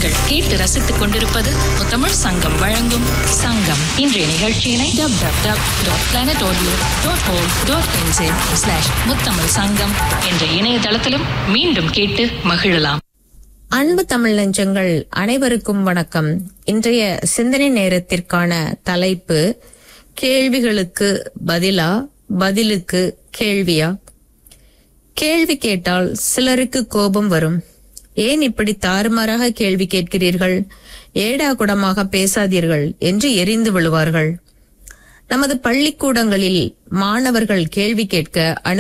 நீங்கள் கேட்டு ரசித்துக் கொண்டிருப்பது முத்தமிழ் சங்கம் வழங்கும் சங்கம் இன்றைய நிகழ்ச்சியினை dub dub dub dot planet audio dot ஹோல் டாட் என்சே ஸ்லாஷ் முத்தமிழ் சங்கம் என்ற இணையதளத்திலும் மீண்டும் கேட்டு மகிழலாம் அன்பு தமிழ் நெஞ்சங்கள் அனைவருக்கும் வணக்கம் இன்றைய சிந்தனை நேரத்திற்கான தலைப்பு கேள்விகளுக்கு பதிலா பதிலுக்கு கேள்வியா கேள்வி கேட்டால் சிலருக்கு கோபம் வரும் ஏன் இப்படி தாறுமாறாக கேள்வி கேட்கிறீர்கள் ஏடா குடமாக பேசாதீர்கள் என்று எரிந்து விழுவார்கள் நமது பள்ளிக்கூடங்களில் மாணவர்கள் கேள்வி கேட்க அனு